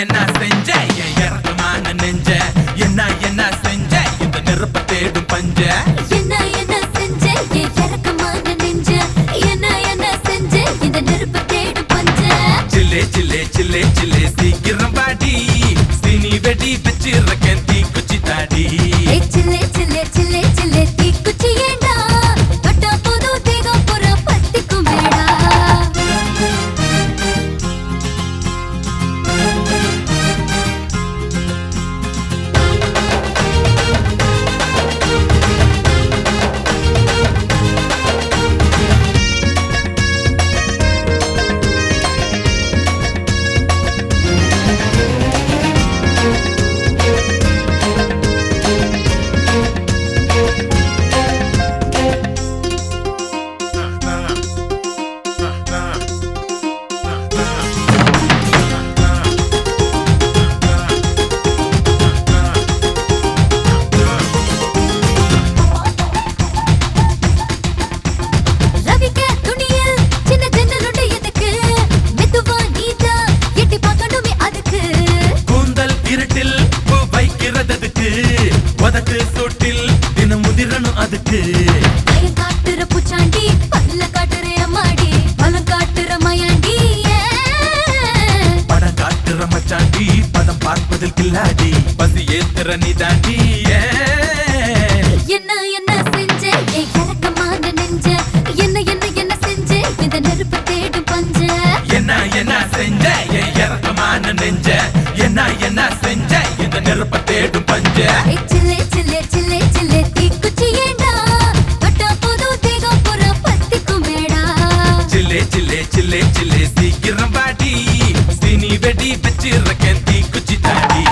என்ன செஞ்ச என் இறக்கமான நெஞ்ச என்ன என்ன செஞ்ச இந்த நெருப்ப தேடும் பஞ்ச என்ன என்ன செஞ்ச என் இறக்கமான நெஞ்ச என்ன என்ன செஞ்ச இந்த நெருப்பு தேடு பஞ்ச சில்லே சில்லே சில்லே சில்லே சீக்கிரம் பாடி சினி வெடி வச்சிருக்கேன் தீ குச்சி தாடி ஏய் சில்லே சில்லே சில்லே சில்லே தீக்குச்சி ஏண்டா தொட்டா போதும் தேகம் புற பத்திக்கும் வேடா ரவிக்க துணியில் சின்ன ஜன்னலுண்டு எதுக்கு மெதுவா நீதா எட்டி பார்க்கணுமே அதுக்கு கூந்தல் இருட்டில் பூ வைக்கிறதுக்கு உதட்டு சூட்டில் தினம் முதிரணும் அதுக்கு பயம் காட்டுற பூச்சாண்டி பல்ல காட்டுற அம்மாடி பலம் காட்டுற மயாண்டி படம் காட்டுற மச்சாண்டி பதம் பார்ப்பதில் கில்லாடி பசி ஏத்துற நீ தாண்டி என்ன என்ன செஞ்ச ஏ இறக்கமான நெஞ்ச என்ன என்ன என்ன செஞ்ச இந்த நெருப்பு தேடும் பஞ்ச என்ன என்ன செஞ்ச என் இறக்கமான நெஞ்ச என்ன என்ன செஞ்ச இந்த நெருப்ப தேடும் பஞ்ச ஏய் சில்லே சில்லே சில்லே சில்லே தீக்குச்சி ஏண்டா பட்டா போதும் தேகம் புற பத்திக்கும் மேடா சில்லே சில்லே சில்லே சில்லே சீக்கிரம் பாடி சினி வெடி வச்சிருக்கேன் தீ குச்சி தாடி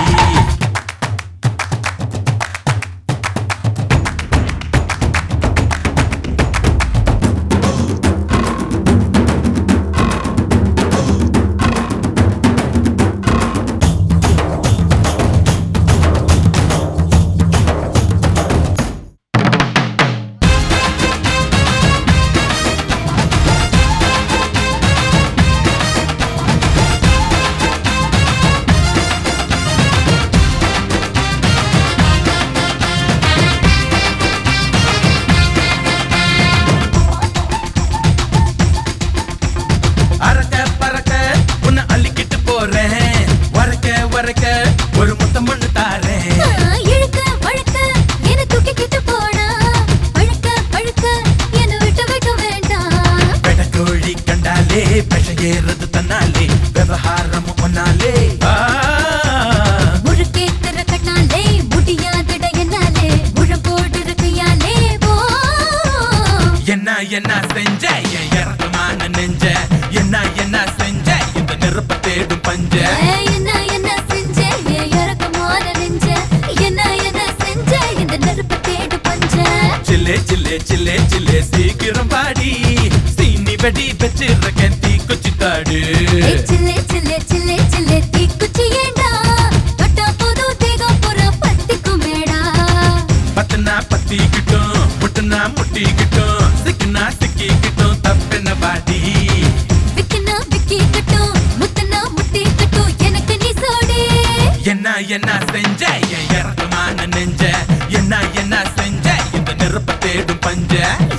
அறக்க பறக்க உன்னை அள்ளிக்கிட்டு போறேன் வரக்க வரக்க ஒரு முத்தம் மண்ணு தாரேன் ஆ, இழுக்க வழுக்க என்ன தூக்கிக்கிட்டு போடா பழுக்க பழுக்க என்ன விட்டு வைக்க வேண்டாம் பெடக்கோழி கண்டாலே விஷம் ஏறது தன்னாலே விவகாரம் ஒன்னாலே ஆ, முறுக்கேத்துற கண்ணாலே முடியாதுட என்னாலே முழம் போடுற கையாலே போ என்ன என்ன செஞ்ச என் இறக்கமான நெஞ்ச என்ன என்ன செஞ்ச இந்த நெருப்ப தேடும் பஞ்ச ஏய், என்ன என்ன செஞ்ச ஏன் இறக்கமான நெஞ்ச என்ன என்ன செஞ்ச இந்த நெருப்பு தேடு பஞ்ச சில்லே சில்லே சில்லே சில்லே சீக்கிரம் பாடி சீனி வெடி வச்சிருக்கேன் தீ குச்சி தாடு ஏய், சில்லே சில்லே சில்லே சில்லே தீக்குச்சி ஏண்டா தொட்டா போதும் தேகம் புற பத்திக்கும் மேடா பத்துனா பத்திக்கிட்டும் முட்டுனா முட்டிக்கிட்டும் சிக்குனா சிக்கிக்கிட்டும் தப்பென்ன பாடி விக்கினா விக்கிக்கட்டும் முத்தனா முட்டிக்கட்டும் எனக்கு நீ சோடி என்ன என்ன செஞ்ச என் இறக்கமான நெஞ்ச என்ன என்ன செஞ்ச இந்த நெருப்ப தேடும் பஞ்ச